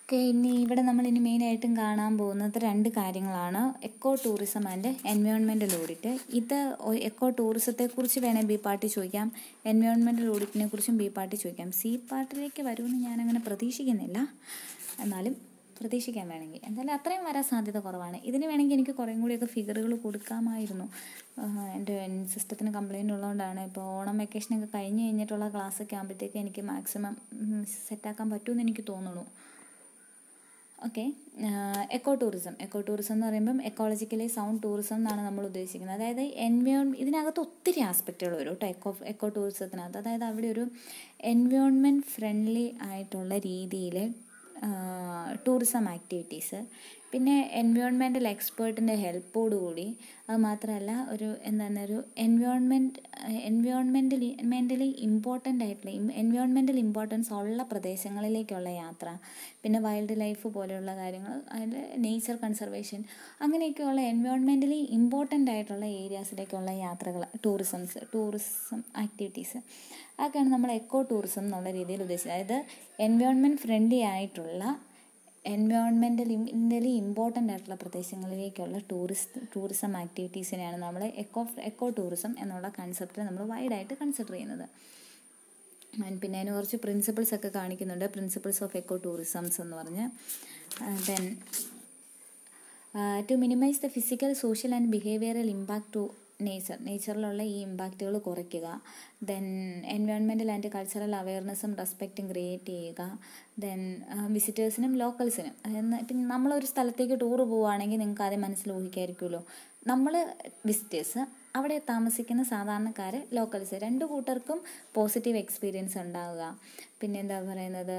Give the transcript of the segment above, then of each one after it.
Okay ഇനി ഇവിടെ നമ്മൾ ഇനി മെയിനായിട്ടും കാണാൻ പോകുന്നത് രണ്ട് കാര്യങ്ങളാണ് eco tourism and environmental audit ഇത് ഒ- എക്കോ ടൂറിസത്തെക്കുറിച്ച് വേണേൽ ബി പാർട്ടി ചോദിക്കാം എൻവയോൺമെൻറ്റൽ ഓഡിറ്റിനെ കുറിച്ചും ബി പാർട്ടി ചോദിക്കാം സി പാർട്ടിലേക്ക് വരുമെന്ന് ഞാനങ്ങനെ പ്രതീക്ഷിക്കുന്നില്ല എന്നാലും പ്രതീക്ഷിക്കാൻ വേണമെങ്കിൽ എന്തായാലും അത്രയും വരാൻ സാധ്യത കുറവാണ് ഇതിന് വേണമെങ്കിൽ എനിക്ക് കുറേം കൂടിയൊക്കെ ഫിഗറുകൾ കൊടുക്കാമായിരുന്നു ആഹ് എൻ്റെ സിസ്റ്റത്തിന് കംപ്ലയിൻ്റ് ഉള്ളതുകൊണ്ടാണ് ഇപ്പോൾ ഓണം വെക്കേഷനൊക്കെ കഴിഞ്ഞ് കഴിഞ്ഞിട്ടുള്ള ക്ലാസ്സൊക്കെ ആകുമ്പോഴത്തേക്ക് എനിക്ക് മാക്സിമം സെറ്റാക്കാൻ പറ്റുമെന്ന് എനിക്ക് തോന്നുന്നു okay eco tourism eco tourism എന്ന് പറയുമ്പം എക്കോളജിക്കലി സൗണ്ട് ടൂറിസം എന്നാണ് നമ്മൾ ഉദ്ദേശിക്കുന്നത് അതായത് എൻവയോൺ ഇതിനകത്ത് ഒത്തിരി ആസ്പെക്റ്റുകൾ വരും കേട്ടോ എക്കോ എക്കോ ടൂറിസത്തിനകത്ത് അതായത് അവിടെ ഒരു എൻവയോൺമെൻറ്റ് ഫ്രണ്ട്ലി ആയിട്ടുള്ള രീതിയിൽ ടൂറിസം ആക്ടിവിറ്റീസ് പിന്നെ എൻവയോൺമെൻറ്റൽ എക്സ്പേർട്ടിൻ്റെ ഹെൽപ്പോടുകൂടി അത് മാത്രമല്ല ഒരു എന്താണ് ഒരു എൻവയോൺമെൻറ്റ് എൻവയോൺമെൻ്റലി മെൻ്റലി ഇമ്പോർട്ടൻ്റ് ആയിട്ടുള്ള എൻവയോൺമെൻറ്റൽ ഇമ്പോർട്ടൻസ് ഉള്ള പ്രദേശങ്ങളിലേക്കുള്ള യാത്ര പിന്നെ വൈൽഡ് ലൈഫ് പോലെയുള്ള കാര്യങ്ങൾ അതിൽ നേച്ചർ കൺസർവേഷൻ അങ്ങനെയൊക്കെയുള്ള എൻവയോൺമെൻ്റലി ഇമ്പോർട്ടൻ്റ് ആയിട്ടുള്ള ഏരിയാസിലേക്കുള്ള യാത്രകൾ ടൂറിസംസ് ടൂറിസം ആക്ടിവിറ്റീസ് അതൊക്കെയാണ് നമ്മൾ എക്കോ ടൂറിസം എന്നുള്ള രീതിയിൽ ഉദ്ദേശിച്ചത് അതായത് എൻവയോൺമെൻറ്റ് ഫ്രണ്ട്ലി ആയിട്ടുള്ള എൻവയോൺമെൻ്റലി ഇമ്പോർട്ടൻ്റ് ആയിട്ടുള്ള പ്രദേശങ്ങളിലേക്കുള്ള ടൂറിസ്റ്റ് ടൂറിസം ആക്ടിവിറ്റീസിനെയാണ് നമ്മൾ എക്കോ എക്കോ ടൂറിസം എന്നുള്ള കൺസെപ്റ്റിൽ നമ്മൾ വൈഡായിട്ട് കൺസിഡർ ചെയ്യുന്നത് And പിന്നെ അതിന് കുറച്ച് പ്രിൻസിപ്പിൾസ് ഒക്കെ കാണിക്കുന്നുണ്ട് പ്രിൻസിപ്പിൾസ് ഓഫ് എക്കോ ടൂറിസംസ് എന്ന് പറഞ്ഞ് then to minimise the physical social and behavioural impact to nature നേച്ചറിലുള്ള ഈ ഇമ്പാക്റ്റുകൾ കുറയ്ക്കുക ദെൻ എൻവയോൺമെൻറ്റൽ ആൻഡ് കൾച്ചറൽ അവയർനെസ്സും റെസ്പെക്റ്റും ക്രിയേറ്റ് ചെയ്യുക ദെൻ വിസിറ്റേഴ്സിനും ലോക്കൽസിനും അതായത് ഇപ്പം നമ്മളൊരു സ്ഥലത്തേക്ക് ടൂർ പോവുകയാണെങ്കിൽ നിങ്ങൾക്ക് ആദ്യം മനസ്സിൽ ഊഹിക്കായിരിക്കുമല്ലോ നമ്മൾ വിസിറ്റേഴ്സ് അവിടെ താമസിക്കുന്ന സാധാരണക്കാർ ലോക്കൽസ് രണ്ട് കൂട്ടർക്കും പോസിറ്റീവ് എക്സ്പീരിയൻസ് ഉണ്ടാവുക പിന്നെ എന്താ പറയുന്നത്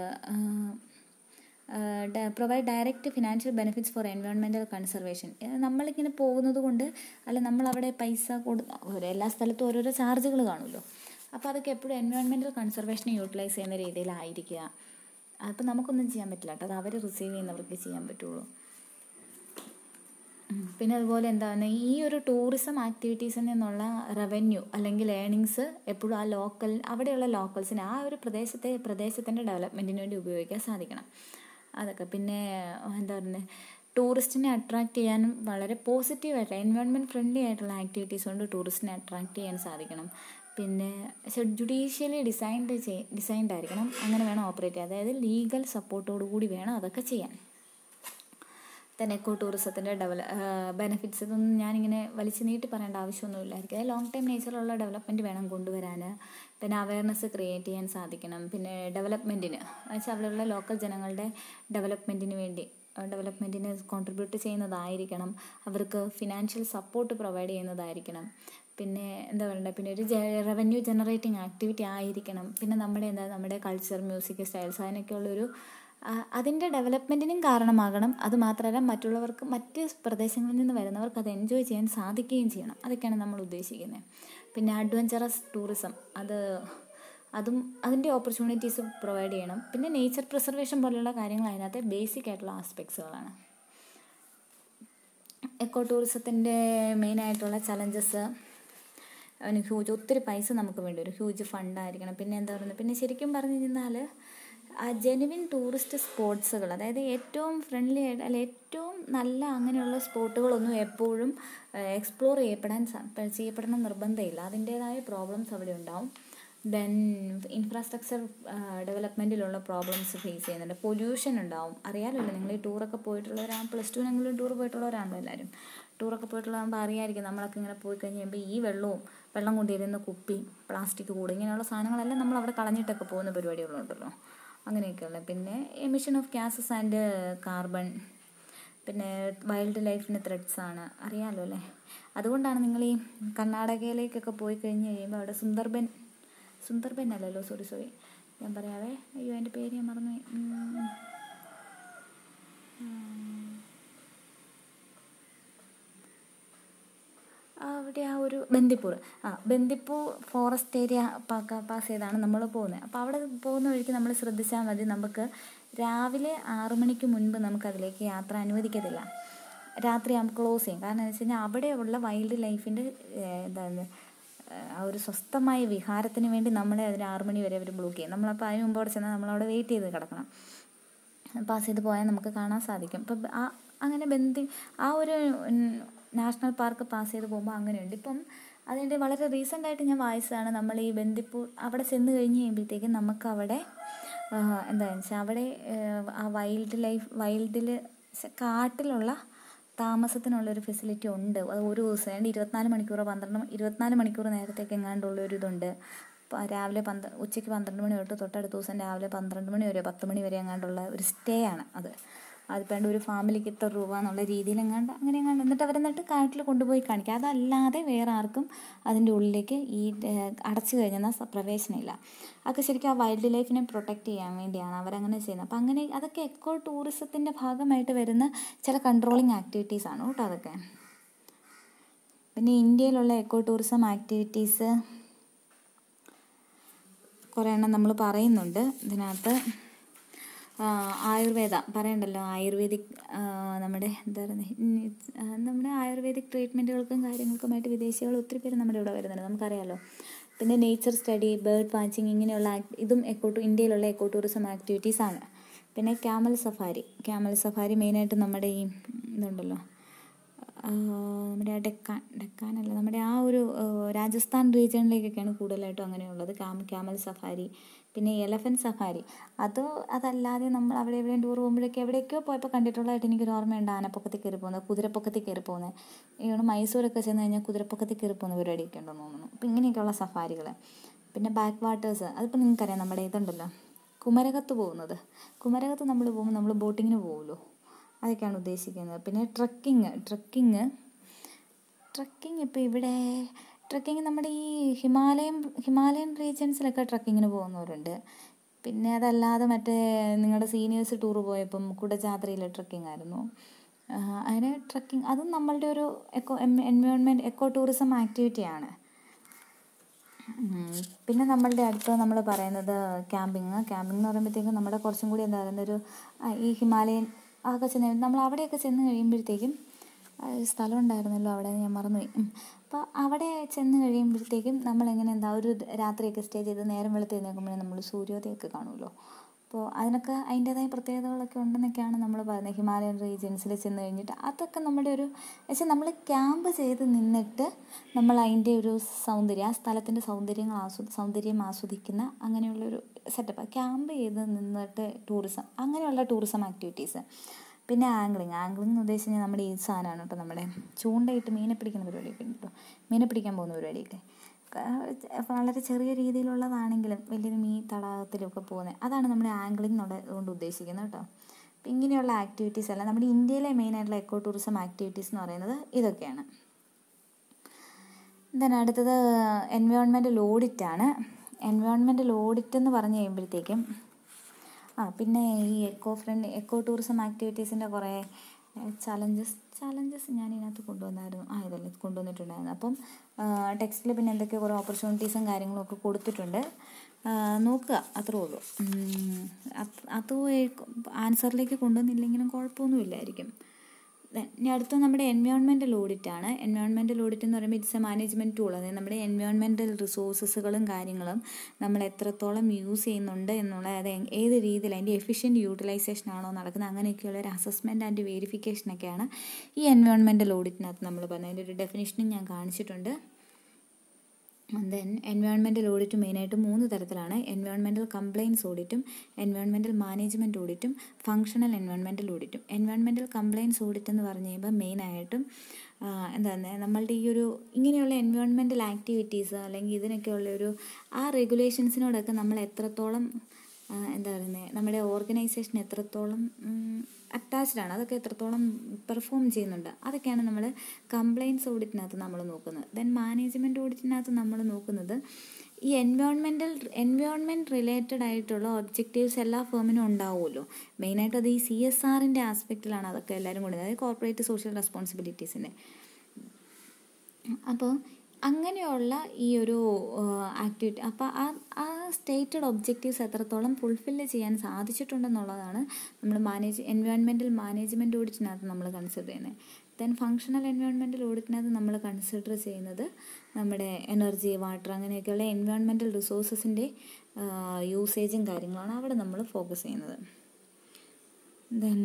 provide direct financial benefits for environmental conservation നമ്മളിങ്ങനെ പോകുന്നത് കൊണ്ട് അല്ല നമ്മളവിടെ പൈസ കൊടു ഓരോ എല്ലാ സ്ഥലത്തും ഓരോരോ ചാർജുകൾ കാണുമല്ലോ അപ്പോൾ അതൊക്കെ എപ്പോഴും എൻവയോൺമെൻറ്റൽ കൺസർവേഷനെ യൂട്ടിലൈസ് ചെയ്യുന്ന രീതിയിലായിരിക്കുക അതിപ്പോൾ നമുക്കൊന്നും ചെയ്യാൻ പറ്റില്ല കേട്ടോ അത് അവർ റിസീവ് ചെയ്യുന്നവർക്ക് ചെയ്യാൻ പറ്റുള്ളൂ ഉം. പിന്നെ അതുപോലെ എന്താണ് ഈ ഒരു ടൂറിസം ആക്ടിവിറ്റീസിൽ നിന്നുള്ള റവന്യൂ അല്ലെങ്കിൽ ഏണിങ്സ് എപ്പോഴും ആ ലോക്കൽ അവിടെയുള്ള ലോക്കൽസിന് ആ ഒരു പ്രദേശത്തെ പ്രദേശത്തിൻ്റെ ഡെവലപ്മെൻറ്റിന് വേണ്ടി ഉപയോഗിക്കാൻ സാധിക്കണം അതൊക്കെ പിന്നെ എന്താ പറയുന്നത് ടൂറിസ്റ്റിനെ അട്രാക്റ്റ് ചെയ്യാനും വളരെ പോസിറ്റീവായിട്ട് എൻവയോൺമെൻറ്റ് ഫ്രണ്ട്ലി ആയിട്ടുള്ള ആക്ടിവിറ്റീസ് കൊണ്ട് ടൂറിസ്റ്റിനെ അട്രാക്റ്റ് ചെയ്യാൻ സാധിക്കണം പിന്നെ ജുഡീഷ്യലി ഡിസൈൻഡ് ചെയ് ഡിസൈൻഡ് ആയിരിക്കണം അങ്ങനെ വേണം ഓപ്പറേറ്റ് ചെയ്യാൻ അതായത് ലീഗൽ സപ്പോർട്ടോടു കൂടി വേണം അതൊക്കെ ചെയ്യാൻ തന്നെ എക്കോ ടൂറിസത്തിൻ്റെ ഡെവല ബെനിഫിറ്റ്സ് ഇതൊന്നും ഞാനിങ്ങനെ വലിച്ചു നീട്ടി പറയേണ്ട ആവശ്യമൊന്നുമില്ലായിരിക്കും അത് ലോങ് ടൈം നേച്ചറുള്ള ഡെവലപ്മെൻറ്റ് വേണം കൊണ്ടുവരാൻ പിന്നെ അവയർനെസ് ക്രിയേറ്റ് ചെയ്യാൻ സാധിക്കണം പിന്നെ ഡെവലപ്മെൻറ്റിന് വെച്ചാൽ അവിടെയുള്ള ലോക്കൽ ജനങ്ങളുടെ ഡെവലപ്മെൻറ്റിന് വേണ്ടി ഡെവലപ്മെൻറ്റിന് കോൺട്രിബ്യൂട്ട് ചെയ്യുന്നതായിരിക്കണം അവർക്ക് ഫിനാൻഷ്യൽ സപ്പോർട്ട് പ്രൊവൈഡ് ചെയ്യുന്നതായിരിക്കണം പിന്നെ എന്താ പറയണ്ടേ പിന്നെ ഒരു റവന്യൂ ജനറേറ്റിംഗ് ആക്ടിവിറ്റി ആയിരിക്കണം പിന്നെ നമ്മുടെ എന്താ നമ്മുടെ കൾച്ചർ മ്യൂസിക് സ്റ്റൈൽസ് അതിനൊക്കെയുള്ളൊരു അതിൻ്റെ ഡെവലപ്മെൻറ്റിനും കാരണമാകണം അത് മാത്രമല്ല മറ്റുള്ളവർക്ക് മറ്റ് പ്രദേശങ്ങളിൽ നിന്ന് വരുന്നവർക്ക് അത് എൻജോയ് ചെയ്യാൻ സാധിക്കുകയും ചെയ്യണം അതൊക്കെയാണ് നമ്മൾ ഉദ്ദേശിക്കുന്നത് പിന്നെ അഡ്വഞ്ചറസ് ടൂറിസം അത് അതും അതിൻ്റെ ഓപ്പർച്യൂണിറ്റീസ് പ്രൊവൈഡ് ചെയ്യണം പിന്നെ നേച്ചർ പ്രിസർവേഷൻ പോലെയുള്ള കാര്യങ്ങൾ അതിനകത്തെ ബേസിക് ആയിട്ടുള്ള ആസ്പെക്ട്സുകളാണ് എക്കോ ടൂറിസത്തിൻ്റെ മെയിനായിട്ടുള്ള ചലഞ്ചസ് അവന് ഹ്യൂജ് ഒത്തിരി പൈസ നമുക്ക് വേണ്ടി വരും ഹ്യൂജ് ഫണ്ടായിരിക്കണം പിന്നെ എന്താ പറയുന്നത് പിന്നെ ശരിക്കും പറഞ്ഞു കഴിഞ്ഞാൽ ആ ജെനുവിൻ ടൂറിസ്റ്റ് സ്പോട്സുകൾ അതായത് ഏറ്റവും ഫ്രണ്ട്ലി ആയിട്ട് അല്ല ഏറ്റവും നല്ല അങ്ങനെയുള്ള സ്പോട്ടുകളൊന്നും എപ്പോഴും എക്സ്പ്ലോർ ചെയ്യപ്പെടാൻ സ- ചെയ്യപ്പെടണം നിർബന്ധമില്ല അതിൻ്റേതായ പ്രോബ്ലംസ് അവിടെ ഉണ്ടാവും ദെൻ ഇൻഫ്രാസ്ട്രക്ചർ ഡെവലപ്മെൻറ്റിലുള്ള പ്രോബ്ലംസ് ഫേസ് ചെയ്യുന്നുണ്ട് പൊല്യൂഷൻ ഉണ്ടാവും അറിയാമല്ലോ നിങ്ങൾ ഈ ടൂറൊക്കെ പോയിട്ടുള്ളവരാണ് പ്ലസ് ടുവിനെങ്കിലും ടൂർ പോയിട്ടുള്ളവരാണല്ലോ എല്ലാവരും ടൂറൊക്കെ പോയിട്ടുള്ളതാകുമ്പോൾ അറിയാമായിരിക്കും നമ്മളൊക്കെ ഇങ്ങനെ പോയി കഴിഞ്ഞ് കഴിയുമ്പോൾ ഈ വെള്ളവും വെള്ളം കൊണ്ടുവരുന്ന കുപ്പി പ്ലാസ്റ്റിക് കൂട് ഇങ്ങനെയുള്ള സാധനങ്ങളെല്ലാം നമ്മൾ അവിടെ കളഞ്ഞിട്ടൊക്കെ പോകുന്ന പരിപാടികളുണ്ടല്ലോ അങ്ങനെയൊക്കെയുള്ള പിന്നെ emission of gases and carbon പിന്നെ വൈൽഡ് ലൈഫിന് ത്രെഡ്സ് ആണ് അറിയാമല്ലോ അല്ലേ അതുകൊണ്ടാണ് നിങ്ങൾ ഈ കർണാടകയിലേക്കൊക്കെ പോയി കഴിഞ്ഞ് കഴിയുമ്പോൾ അവിടെ സുന്ദർബൻ സുന്ദർബൻ അല്ലല്ലോ സോറി സോറി ഞാൻ പറയാവേ അയ്യോ എൻ്റെ പേര് ഞാൻ മറന്നുപോയി ഉം. അവിടെ ആ ഒരു ബന്ദിപ്പൂർ ആ ബന്ദിപ്പൂർ ഫോറസ്റ്റ് ഏരിയ പാസ് ചെയ്താണ് നമ്മൾ പോകുന്നത് അപ്പോൾ അവിടെ പോകുന്ന വഴിക്ക് നമ്മൾ ശ്രദ്ധിച്ചാൽ മതി നമുക്ക് രാവിലെ ആറു മണിക്ക് മുൻപ് നമുക്ക് അതിലേക്ക് യാത്ര അനുവദിക്കത്തില്ല രാത്രി ആകുമ്പോൾ ക്ലോസ് ചെയ്യും കാരണം എന്ന് വെച്ച് കഴിഞ്ഞാൽ അവിടെയുള്ള വൈൽഡ് ലൈഫിൻ്റെ എന്താണ് ആ ഒരു സ്വസ്ഥമായ വിഹാരത്തിന് വേണ്ടി നമ്മളെ അതിന് ആറു മണി വരെ അവർ ബ്ലോക്ക് ചെയ്യും നമ്മളപ്പോൾ അതിന് മുമ്പ് അവിടെ ചെന്നാൽ നമ്മളവിടെ വെയിറ്റ് ചെയ്ത് കിടക്കണം പാസ് ചെയ്ത് പോയാൽ നമുക്ക് കാണാൻ സാധിക്കും ഇപ്പം ആ അങ്ങനെ ബന്ധി ആ ഒരു നാഷണൽ പാർക്ക് പാസ് ചെയ്ത് പോകുമ്പോൾ അങ്ങനെയുണ്ട് ഇപ്പം അതിൻ്റെ വളരെ റീസെൻ്റ് ആയിട്ട് ഞാൻ വായിച്ചതാണ് നമ്മൾ ഈ ബന്ദിപ്പൂർ അവിടെ ചെന്ന് കഴിഞ്ഞ് കഴിയുമ്പോഴത്തേക്കും നമുക്ക് അവിടെ എന്താണെന്ന് വെച്ചാൽ അവിടെ ആ വൈൽഡ് ലൈഫ് വൈൽഡിൽ കാട്ടിലുള്ള താമസത്തിനുള്ളൊരു ഫെസിലിറ്റി ഉണ്ട് അത് ഒരു ദിവസം ഏതാണ്ട് ഇരുപത്തിനാല് മണിക്കൂറോ പന്ത്രണ്ട് ഇരുപത്തിനാല് മണിക്കൂർ നേരത്തേക്ക് എങ്ങാണ്ടുള്ള ഒരു ഇതുണ്ട് രാവിലെ പന്ത്ര ഉച്ചയ്ക്ക് പന്ത്രണ്ട് മണി തൊട്ട് തൊട്ടടുത്ത ദിവസം രാവിലെ പന്ത്രണ്ട് മണി വരെ പത്ത് മണി വരെ എങ്ങാണ്ടുള്ള ഒരു സ്റ്റേ ആണ് അത് അതിപ്പോൾ ഒരു ഫാമിലിക്ക് ഇത്ര രൂപ എന്നുള്ള രീതിയിൽ എങ്ങാണ്ട് അങ്ങനെ എങ്ങാണ്ട് എന്നിട്ട് അവരെന്നിട്ട് കാട്ടിൽ കൊണ്ടുപോയി കാണിക്കുക അതല്ലാതെ വേറെ ആർക്കും അതിൻ്റെ ഉള്ളിലേക്ക് ഈ അടച്ചു കഴിഞ്ഞാൽ പ്രവേശനമില്ല അതൊക്കെ ശരിക്കും ആ വൈൽഡ് ലൈഫിനെ പ്രൊട്ടക്റ്റ് ചെയ്യാൻ വേണ്ടിയാണ് അവരങ്ങനെ ചെയ്യുന്നത് അപ്പം അങ്ങനെ അതൊക്കെ എക്കോ ടൂറിസത്തിൻ്റെ ഭാഗമായിട്ട് വരുന്ന ചില കൺട്രോളിങ് ആക്ടിവിറ്റീസ് ആണ് കേട്ടോ അതൊക്കെ പിന്നെ ഇന്ത്യയിലുള്ള എക്കോ ടൂറിസം ആക്ടിവിറ്റീസ് കുറേ എണ്ണം നമ്മൾ പറയുന്നുണ്ട് ഇതിനകത്ത് ആയുർവേദ പറയണ്ടല്ലോ ആയുർവേദിക് നമ്മുടെ എന്താ പറയുന്നത് നമ്മുടെ ആയുർവേദിക് ട്രീറ്റ്മെൻറ്റുകൾക്കും കാര്യങ്ങൾക്കുമായിട്ട് വിദേശികൾ ഒത്തിരി പേര് നമ്മുടെ ഇവിടെ വരുന്നുണ്ട് നമുക്കറിയാമല്ലോ പിന്നെ നേച്ചർ സ്റ്റഡി ബേർഡ് വാച്ചിങ് ഇങ്ങനെയുള്ള ഇതും എക്കോ ഇന്ത്യയിലുള്ള എക്കോ ടൂറിസം ആക്ടിവിറ്റീസ് ആണ് പിന്നെ ക്യാമൽ സഫാരി ക്യാമൽ സഫാരി മെയിനായിട്ട് നമ്മുടെ ഈ ഇതുണ്ടല്ലോ നമ്മുടെ ആ ഡെക്കാൻ ഡെക്കാനല്ല നമ്മുടെ ആ ഒരു രാജസ്ഥാൻ റീജിയണിലേക്കൊക്കെയാണ് കൂടുതലായിട്ടും അങ്ങനെയുള്ളത് ക്യാം ക്യാമൽ സഫാരി പിന്നെ എലഫൻറ്റ് സഫാരി അത് അതല്ലാതെ നമ്മൾ അവിടെ എവിടെയും ടൂർ പോകുമ്പോഴൊക്കെ എവിടേക്കോ പോയപ്പോൾ കണ്ടിട്ടുള്ളതായിട്ട് എനിക്കൊരു ഓർമ്മയുണ്ട് ആനപ്പൊക്കത്തിൽ കയറി പോകുന്നത് കുതിരപ്പൊക്കത്തിൽ കയറി പോകുന്നത് ഇവിടെ മൈസൂരൊക്കെ ചെന്ന് കഴിഞ്ഞാൽ കുതിരപ്പൊക്കത്തിൽ കയറി പോകുന്ന പരിപാടിയൊക്കെ ഉണ്ടെന്ന് തോന്നുന്നു അപ്പോൾ ഇങ്ങനെയൊക്കെയുള്ള സഫാരികൾ പിന്നെ ബാക്ക് വാട്ടേഴ്സ് അതിപ്പോൾ നിങ്ങൾക്കറിയാം നമ്മുടെ ഇതുണ്ടല്ലോ കുമരകത്ത് പോകുന്നത് കുമരകത്ത് നമ്മൾ പോകുമ്പോൾ നമ്മൾ ബോട്ടിങ്ങിന് പോകുമല്ലോ അതൊക്കെയാണ് ഉദ്ദേശിക്കുന്നത് പിന്നെ ട്രക്കിങ് ട്രക്കിങ് ട്രക്കിങ് ഇപ്പോൾ ഇവിടെ ട്രക്കിങ് നമ്മുടെ ഈ ഹിമാലയം ഹിമാലയൻ റീജിയൻസിലൊക്കെ ട്രക്കിങ്ങിന് പോകുന്നവരുണ്ട് പിന്നെ അതല്ലാതെ മറ്റേ നിങ്ങളുടെ സീനിയേഴ്സ് ടൂർ പോയപ്പം കുടജാത്രയിൽ ട്രക്കിംഗ് ആയിരുന്നു അങ്ങനെ ട്രക്കിംഗ് അതും നമ്മളുടെ ഒരു എക്കോ എൻവയോൺമെൻറ്റ് എക്കോ ടൂറിസം ആക്ടിവിറ്റിയാണ് പിന്നെ നമ്മളുടെ അടുത്ത് നമ്മൾ പറയുന്നത് ക്യാമ്പിങ് ക്യാമ്പിംഗ് എന്ന് പറയുമ്പോഴത്തേക്കും നമ്മുടെ കുറച്ചും കൂടി എന്താ പറയുന്നത് ഒരു ഈ ഹിമാലയൻ അതൊക്കെ ചെന്ന് നമ്മൾ അവിടെയൊക്കെ ചെന്ന് കഴിയുമ്പോഴത്തേക്കും സ്ഥലം ഉണ്ടായിരുന്നല്ലോ അവിടെ ഞാൻ മറന്നുപോയി അപ്പോൾ അവിടെ ചെന്ന് കഴിയുമ്പോഴത്തേക്കും നമ്മളെങ്ങനെ എന്താ ഒരു രാത്രിയൊക്കെ സ്റ്റേ ചെയ്ത് നേരം വെളുത്ത് എഴുന്നേൽക്കുമ്പോഴേ നമ്മൾ സൂര്യോദയമൊക്കെ കാണുമല്ലോ അപ്പോൾ അതിനൊക്കെ അതിൻ്റേതായ പ്രത്യേകതകളൊക്കെ ഉണ്ടെന്നൊക്കെയാണ് നമ്മൾ പറയുന്നത് ഹിമാലയൻ റീജിയൻസിൽ ചെന്ന് കഴിഞ്ഞിട്ട് അതൊക്കെ നമ്മുടെ ഒരു വെച്ചാൽ നമ്മൾ ക്യാമ്പ് ചെയ്ത് നിന്നിട്ട് നമ്മൾ അതിൻ്റെ ഒരു സൗന്ദര്യം ആ സ്ഥലത്തിൻ്റെ സൗന്ദര്യങ്ങൾ ആസ്വദി സൗന്ദര്യം ആസ്വദിക്കുന്ന അങ്ങനെയുള്ളൊരു സെറ്റപ്പ് ക്യാമ്പ് ചെയ്ത് നിന്നിട്ട് ടൂറിസം അങ്ങനെയുള്ള ടൂറിസം ആക്ടിവിറ്റീസ് പിന്നെ ആംഗ്ലിങ് ആംഗ്ലിങ് എന്ന് ഉദ്ദേശിച്ച് കഴിഞ്ഞാൽ നമ്മുടെ ഈ സാധനമാണ് കേട്ടോ നമ്മുടെ ചൂണ്ടയിട്ട് മീനെ പിടിക്കുന്ന പരിപാടിയൊക്കെ ഉണ്ട് കേട്ടോ മീനെ പിടിക്കാൻ പോകുന്ന പരിപാടിയൊക്കെ വളരെ ചെറിയ രീതിയിലുള്ളതാണെങ്കിലും വലിയൊരു മീൻ തടാകത്തിലൊക്കെ പോകുന്നത് അതാണ് നമ്മുടെ ആംഗ്ലിംഗ് എന്നുള്ള കൊണ്ട് ഉദ്ദേശിക്കുന്നത് കേട്ടോ അപ്പം ഇങ്ങനെയുള്ള ആക്ടിവിറ്റീസ് എല്ലാം നമ്മുടെ ഇന്ത്യയിലെ മെയിനായിട്ടുള്ള എക്കോ ടൂറിസം ആക്ടിവിറ്റീസ് എന്ന് പറയുന്നത് ഇതൊക്കെയാണ് ദെൻ അടുത്തത് എൻവയോൺമെൻറ്റൽ ഓഡിറ്റാണ് എൻവയോൺമെൻറ്റൽ ഓഡിറ്റ് എന്ന് പറഞ്ഞു കഴിയുമ്പോഴത്തേക്കും ആ പിന്നെ ഈ എക്കോ ഫ്രണ്ട് എക്കോ ടൂറിസം ആക്ടിവിറ്റീസിൻ്റെ കുറേ ചലഞ്ചസ് ചലഞ്ചസ് ഞാൻ ഇതിനകത്ത് കൊണ്ടുവന്നായിരുന്നു ആ ഇതല്ലേ കൊണ്ടുവന്നിട്ടുണ്ടായിരുന്നു അപ്പം ടെക്സ്റ്റിൽ പിന്നെ എന്തൊക്കെയോ കുറേ ഓപ്പർച്യൂണിറ്റീസും കാര്യങ്ങളും ഒക്കെ കൊടുത്തിട്ടുണ്ട് നോക്കുക അത്രേ ഉള്ളൂ അത് ആൻസറിലേക്ക് കൊണ്ടുവന്നില്ലെങ്കിലും കുഴപ്പമൊന്നുമില്ലായിരിക്കും ഇനി അടുത്ത നമ്മുടെ എൻവയോൺമെൻറ്റൽ ഓഡിറ്റ് ആണ് എൻവയോൺമെൻറ്റൽ ഓഡിറ്റ് എന്ന് പറയുമ്പോൾ ഇറ്റ്സ് എ മാനേജ്മെൻറ്റ് ടൂൾ അതായത് നമ്മുടെ എൻവയോൺമെൻറ്റൽ റിസോഴ്സസുകളും കാര്യങ്ങളും നമ്മൾ എത്രത്തോളം യൂസ് ചെയ്യുന്നുണ്ട് എന്നുള്ള അത് ഏത് രീതിയിൽ അതിൻ്റെ എഫിഷ്യൻറ്റ് യൂട്ടിലൈസേഷൻ ആണോ നടക്കുന്നത് അങ്ങനെയൊക്കെയുള്ള ഒരു അസസ്മെൻറ്റ് ആൻഡ് വെരിഫിക്കേഷനൊക്കെയാണ് ഈ എൻവയോൺമെൻറ്റൽ ഓഡിറ്റിനകത്ത് നമ്മൾ പറഞ്ഞത് അതിൻ്റെ ഒരു ഡെഫിനിഷനും ഞാൻ കാണിച്ചിട്ടുണ്ട് ദെൻ എൻവയോൺമെൻറ്റൽ ഓഡിറ്റ് മെയിനായിട്ട് മൂന്ന് തരത്തിലാണ് എൻവയോൺമെൻറ്റൽ കംപ്ലയിൻസ് ഓഡിറ്റും എൻവയോൺമെൻറ്റൽ മാനേജ്മെൻറ്റ് ഓഡിറ്റും ഫങ്ഷണൽ എൻവയോൺമെൻറ്റൽ ഓഡിറ്റും എൻവയോൺമെൻറ്റൽ കംപ്ലയിൻസ് ഓഡിറ്റ് എന്ന് പറഞ്ഞു കഴിയുമ്പോൾ മെയിനായിട്ടും എന്താണ് നമ്മളുടെ ഈ ഒരു ഇങ്ങനെയുള്ള എൻവയോൺമെൻറ്റൽ ആക്ടിവിറ്റീസ് അല്ലെങ്കിൽ ഇതിനൊക്കെയുള്ള ഒരു ആ റെഗുലേഷൻസിനോടൊക്കെ നമ്മൾ എത്രത്തോളം എന്താ പറയുന്നത് നമ്മുടെ ഓർഗനൈസേഷൻ എത്രത്തോളം അറ്റാച്ച്ഡ് ആണ് അതൊക്കെ എത്രത്തോളം പെർഫോം ചെയ്യുന്നുണ്ട് അതൊക്കെയാണ് നമ്മൾ കംപ്ലയിൻസ് ഓഡിറ്റിനകത്ത് നമ്മൾ നോക്കുന്നത് ദെൻ മാനേജ്മെൻറ്റ് ഓഡിറ്റിനകത്ത് നമ്മൾ നോക്കുന്നത് ഈ എൻവയോൺമെൻറ്റൽ എൻവയോൺമെൻറ്റ് റിലേറ്റഡ് ആയിട്ടുള്ള ഒബ്ജക്റ്റീവ്സ് എല്ലാ ഫേമിനും ഉണ്ടാവുമല്ലോ മെയിനായിട്ട് അത് ഈ സി എസ് ആറിൻ്റെ ആസ്പെക്റ്റിലാണ് അതൊക്കെ എല്ലാവരും കൊണ്ടുവരുന്നത് അതായത് കോർപ്പറേറ്റ് സോഷ്യൽ റെസ്പോൺസിബിലിറ്റീസിൻ്റെ അപ്പോൾ അങ്ങനെയുള്ള ഈ ഒരു ആക്ടിവിറ്റി അപ്പോൾ ആ ആ സ്റ്റേറ്റഡ് ഒബ്ജക്റ്റീവ്സ് എത്രത്തോളം ഫുൾഫില്ല് ചെയ്യാൻ സാധിച്ചിട്ടുണ്ടെന്നുള്ളതാണ് നമ്മൾ മാനേജ് എൻവയോൺമെൻറ്റൽ മാനേജ്മെൻറ്റ് ഓഡിറ്റിനകത്ത് നമ്മൾ കൺസിഡർ ചെയ്യുന്നത് ദെൻ ഫങ്ഷണൽ എൻവയോൺമെൻറ്റൽ ഓഡിറ്റിനകത്ത് നമ്മൾ കൺസിഡർ ചെയ്യുന്നത് നമ്മുടെ എനർജി വാട്ടർ അങ്ങനെയൊക്കെയുള്ള എൻവയോൺമെൻറ്റൽ റിസോഴ്സസിൻ്റെ യൂസേജും കാര്യങ്ങളാണ് അവിടെ നമ്മൾ ഫോക്കസ് ചെയ്യുന്നത് then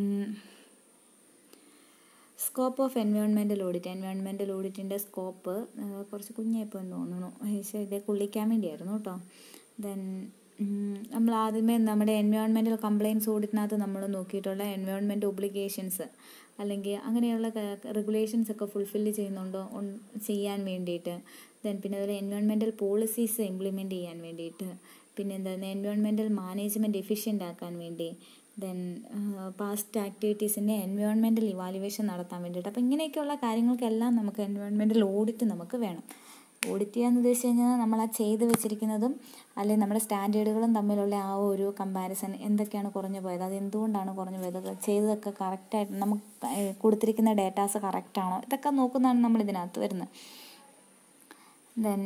scope of environmental audit environmental ഓഡിറ്റിൻ്റെ സ്കോപ്പ് കുറച്ച് കുഞ്ഞായിപ്പോൾ എന്ന് തോന്നുന്നു പക്ഷേ ഇതേ കൊള്ളിക്കാൻ വേണ്ടിയായിരുന്നു കേട്ടോ ദെൻ നമ്മൾ ആദ്യമേ നമ്മുടെ എൻവയോൺമെൻറ്റൽ കംപ്ലയിൻസ് ഓഡിറ്റിനകത്ത് നമ്മൾ നോക്കിയിട്ടുള്ള എൻവയോൺമെൻറ്റ് ഒബ്ലിഗേഷൻസ് അല്ലെങ്കിൽ അങ്ങനെയുള്ള റെഗുലേഷൻസ് ഒക്കെ ഫുൾഫില്ല് ചെയ്യുന്നുണ്ടോ ചെയ്യാൻ വേണ്ടിയിട്ട് ദെൻ പിന്നെ അതുപോലെ എൻവയോൺമെൻറ്റൽ പോളിസീസ് ഇംപ്ലിമെൻറ്റ് ചെയ്യാൻ വേണ്ടിയിട്ട് പിന്നെ എന്താണ് എൻവയോൺമെൻറ്റൽ മാനേജ്മെൻറ്റ് എഫിഷ്യൻ്റ് ആക്കാൻ വേണ്ടി ദെൻ പാസ്റ്റ് ആക്ടിവിറ്റീസിൻ്റെ എൻവയോൺമെൻറ്റൽ ഇവാലുവേഷൻ നടത്താൻ വേണ്ടിയിട്ട് അപ്പോൾ ഇങ്ങനെയൊക്കെയുള്ള കാര്യങ്ങൾക്കെല്ലാം നമുക്ക് എൻവയോൺമെൻറ്റൽ ഓഡിറ്റ് നമുക്ക് വേണം ഓഡിറ്റ് ചെയ്യാന്ന് ഉദ്ദേശിച്ച് കഴിഞ്ഞാൽ നമ്മൾ ആ ചെയ്ത് വെച്ചിരിക്കുന്നതും അല്ലെങ്കിൽ നമ്മുടെ സ്റ്റാൻഡേർഡുകളും തമ്മിലുള്ള ആ ഒരു കമ്പാരിസൺ എന്തൊക്കെയാണ് കുറഞ്ഞു പോയത് അത് എന്തുകൊണ്ടാണ് കുറഞ്ഞു പോയത് ചെയ്തതൊക്കെ കറക്റ്റായിട്ട് നമുക്ക് കൊടുത്തിരിക്കുന്ന ഡേറ്റാസ് കറക്റ്റാണോ ഇതൊക്കെ നോക്കുന്നതാണ് നമ്മൾ ഇതിനകത്ത് വരുന്നത് ദെൻ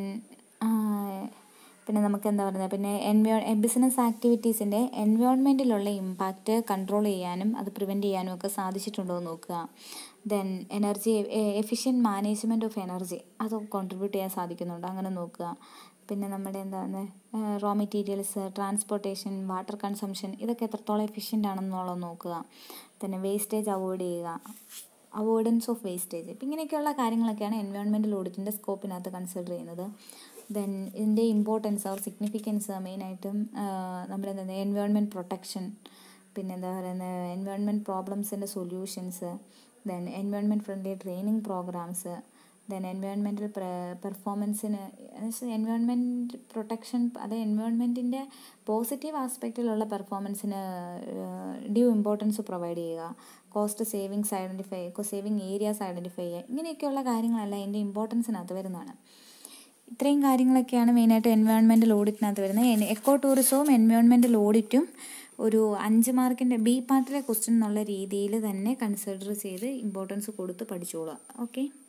പിന്നെ നമുക്ക് എന്താ പറയുന്നത് പിന്നെ എൻവയോ ബിസിനസ് ആക്ടിവിറ്റീസിൻ്റെ എൻവയോൺമെൻറ്റിലുള്ള ഇമ്പാക്റ്റ് കൺട്രോൾ ചെയ്യാനും അത് പ്രിവെൻറ്റ് ചെയ്യാനും ഒക്കെ സാധിച്ചിട്ടുണ്ടോ എന്ന് നോക്കുക then energy efficient management of energy അത് കോൺട്രിബ്യൂട്ട് ചെയ്യാൻ സാധിക്കുന്നുണ്ടോ അങ്ങനെ നോക്കുക പിന്നെ നമ്മുടെ എന്താണ് raw materials transportation water consumption ഇതൊക്കെ എത്രത്തോളം എഫിഷ്യൻ്റ് ആണെന്നുള്ളത് നോക്കുക പിന്നെ വേസ്റ്റേജ് അവോയ്ഡ് ചെയ്യുക അവോയ്ഡൻസ് ഓഫ് വേസ്റ്റേജ് ഇപ്പം ഇങ്ങനെയൊക്കെയുള്ള കാര്യങ്ങളൊക്കെയാണ് എൻവയോൺമെൻറ്റൽ ഓഡിറ്റിൻ്റെ സ്കോപ്പിനകത്ത് കൺസിഡർ ചെയ്യുന്നത് ദെൻ ഇതിൻ്റെ ഇമ്പോർട്ടൻസ് ഓർ സിഗ്നിഫിക്കൻസ് മെയിനായിട്ടും നമ്മുടെ എന്താ എൻവയോൺമെൻറ്റ് പ്രൊട്ടക്ഷൻ പിന്നെ എന്താ പറയുന്നത് എൻവയോൺമെൻറ്റ് പ്രോബ്ലംസിൻ്റെ solutions then environment friendly training programmes then environmental പെർഫോമൻസിന് എൻവയോൺമെൻറ്റ് പ്രൊട്ടക്ഷൻ അത് എൻവയോൺമെൻറ്റിൻ്റെ പോസിറ്റീവ് ആസ്പെക്റ്റിലുള്ള പെർഫോമൻസിന് ഡ്യൂ ഇമ്പോർട്ടൻസ് പ്രൊവൈഡ് ചെയ്യുക cost savings identify saving areas identify ചെയ്യുക ഇങ്ങനെയൊക്കെയുള്ള കാര്യങ്ങളെല്ലാം ഇതിൻ്റെ ഇമ്പോർട്ടൻസിനകത്ത് വരുന്നതാണ് ഇത്രയും കാര്യങ്ങളൊക്കെയാണ് മെയിനായിട്ട് എൻവയോൺമെൻറ്റൽ ഓഡിറ്റിനകത്ത് വരുന്നത് എക്കോ ടൂറിസവും എൻവയോൺമെൻറ്റൽ ഓഡിറ്റും ഒരു അഞ്ച് മാർക്കിൻ്റെ ബി പാർട്ടിലെ ക്വസ്റ്റ്യൻ എന്നുള്ള രീതിയിൽ തന്നെ കൺസിഡർ ചെയ്ത് ഇമ്പോർട്ടൻസ് കൊടുത്ത് പഠിച്ചോളുക ഓക്കെ